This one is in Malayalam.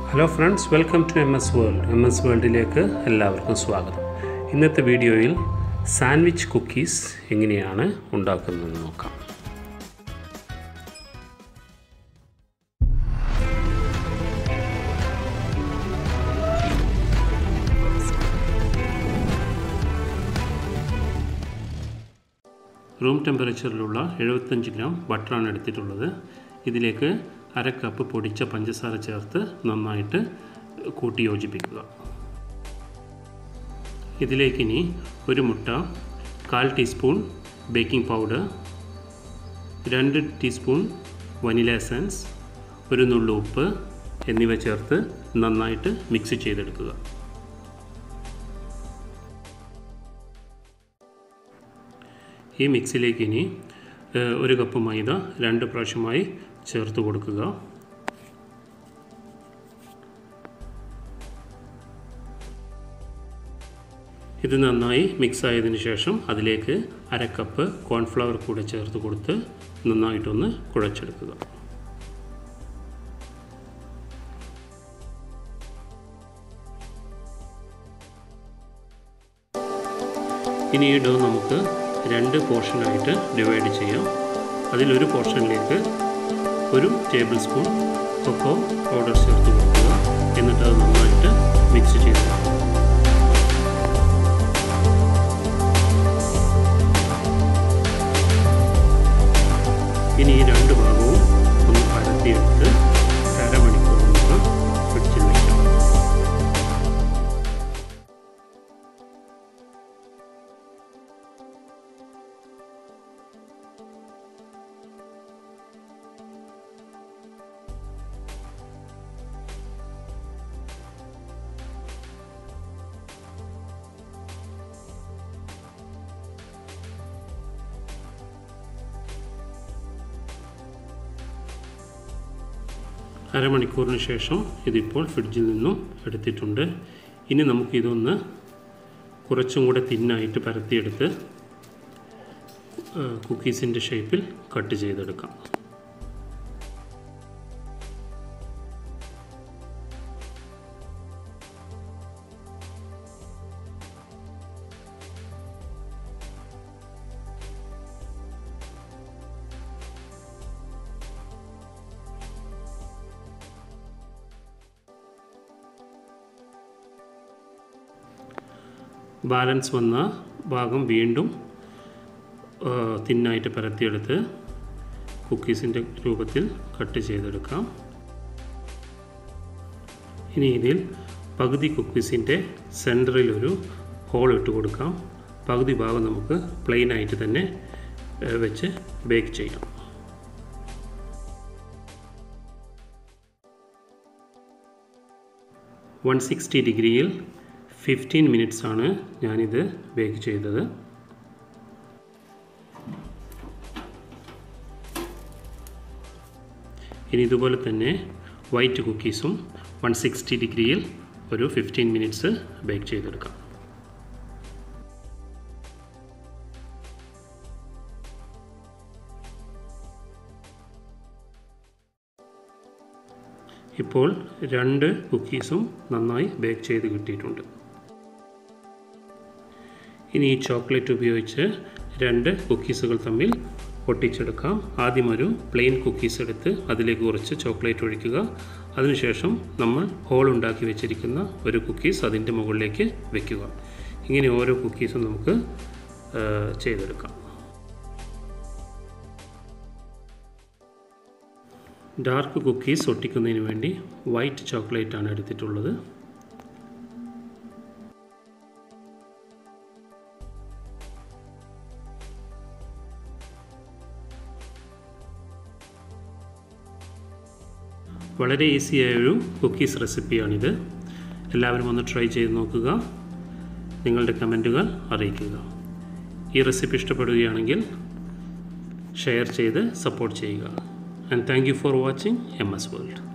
Hello friends welcome to M S world M S വേൾഡിലേക്ക് എല്ലാവർക്കും സ്വാഗതം ഇന്നത്തെ വീഡിയോയിൽ സാൻഡ്വിച്ച് കുക്കീസ് എങ്ങനെയാണ് ഉണ്ടാക്കുന്നതെന്ന് നോക്കാം റൂം ടെമ്പറേച്ചറിലുള്ള എഴുപത്തഞ്ച് ഗ്രാം ബട്ടറാണ് എടുത്തിട്ടുള്ളത് ഇതിലേക്ക് അര കപ്പ് പൊടിച്ച പഞ്ചസാര ചേർത്ത് നന്നായിട്ട് കൂട്ടി യോജിപ്പിക്കുക ഇതിലേക്ക് ഇനി ഒരു മുട്ട കാൽ ടീസ്പൂൺ ബേക്കിംഗ് പൗഡർ രണ്ട് ടീസ്പൂൺ വനില എസൻസ് ഒരു നുള്ളു ഉപ്പ് എന്നിവ ചേർത്ത് നന്നായിട്ട് മിക്സ് ചെയ്തെടുക്കുക ഈ മിക്സിലേക്ക് ഇനി ഒരു കപ്പ് മൈദ രണ്ട് പ്രാവശ്യമായി ചേർത്ത് കൊടുക്കുക ഇത് നന്നായി മിക്സ് ആയതിനു ശേഷം അതിലേക്ക് അര കപ്പ് കോൺഫ്ലവർ കൂടെ ചേർത്ത് കൊടുത്ത് നന്നായിട്ടൊന്ന് കുഴച്ചെടുക്കുക ഇനി ഈ ഡോ നമുക്ക് രണ്ട് പോർഷനായിട്ട് ഡിവൈഡ് ചെയ്യാം അതിലൊരു പോർഷനിലേക്ക് ഒരു ടേബിൾ സ്പൂൺ കൊക്കോ പൗഡർ ചേർത്ത് കൊടുക്കുക എന്നിട്ട് അത് നന്നായിട്ട് മിക്സ് ചെയ്ത് ഇനി ഈ രണ്ട് ഭാഗവും ഒന്ന് പരത്തിയെടുത്ത് അരമണിക്കൂർ നമുക്ക് ഫ്രിഡ്ജിൽ വയ്ക്കാം അരമണിക്കൂറിന് ശേഷം ഇതിപ്പോൾ ഫ്രിഡ്ജിൽ നിന്നും എടുത്തിട്ടുണ്ട് ഇനി നമുക്കിതൊന്ന് കുറച്ചും കൂടെ തിന്നായിട്ട് പരത്തിയെടുത്ത് കുക്കീസിൻ്റെ ഷേപ്പിൽ കട്ട് ചെയ്തെടുക്കാം ബാലൻസ് വന്ന ഭാഗം വീണ്ടും തിന്നായിട്ട് പരത്തിയെടുത്ത് കുക്കീസിൻ്റെ രൂപത്തിൽ കട്ട് ചെയ്തെടുക്കാം ഇനി ഇതിൽ പകുതി കുക്കീസിൻ്റെ സെൻറ്ററിൽ ഒരു ഹോൾ ഇട്ട് കൊടുക്കാം പകുതി ഭാഗം നമുക്ക് പ്ലെയിൻ ആയിട്ട് തന്നെ വെച്ച് ബേക്ക് ചെയ്യാം വൺ സിക്സ്റ്റി ഡിഗ്രിയിൽ ഫിഫ്റ്റീൻ മിനിറ്റ്സ് ആണ് ഞാനിത് ബേക്ക് ചെയ്തത് ഇനി ഇതുപോലെ തന്നെ വൈറ്റ് കുക്കീസും വൺ സിക്സ്റ്റി ഡിഗ്രിയിൽ ഒരു ഫിഫ്റ്റീൻ മിനിറ്റ്സ് ബേക്ക് ചെയ്തെടുക്കാം ഇപ്പോൾ രണ്ട് കുക്കീസും നന്നായി ബേക്ക് ചെയ്ത് കിട്ടിയിട്ടുണ്ട് ഇനി ഈ ചോക്ലേറ്റ് ഉപയോഗിച്ച് രണ്ട് കുക്കീസുകൾ തമ്മിൽ ഒട്ടിച്ചെടുക്കാം ആദ്യം ഒരു പ്ലെയിൻ കുക്കീസ് എടുത്ത് അതിലേക്ക് കുറച്ച് ചോക്ലേറ്റ് ഒഴിക്കുക അതിനുശേഷം നമ്മൾ ഹോൾ ഉണ്ടാക്കി വെച്ചിരിക്കുന്ന ഒരു കുക്കീസ് അതിൻ്റെ മുകളിലേക്ക് വെക്കുക ഇങ്ങനെ ഓരോ കുക്കീസും നമുക്ക് ചെയ്തെടുക്കാം ഡാർക്ക് കുക്കീസ് ഒട്ടിക്കുന്നതിന് വേണ്ടി വൈറ്റ് ചോക്ലേറ്റ് ആണ് എടുത്തിട്ടുള്ളത് വളരെ ഈസിയായൊരു കുക്കീസ് റെസിപ്പിയാണിത് എല്ലാവരും ഒന്ന് ട്രൈ ചെയ്ത് നോക്കുക നിങ്ങളുടെ കമൻറ്റുകൾ അറിയിക്കുക ഈ റെസിപ്പി ഇഷ്ടപ്പെടുകയാണെങ്കിൽ ഷെയർ ചെയ്ത് സപ്പോർട്ട് ചെയ്യുക and thank you for watching MS World.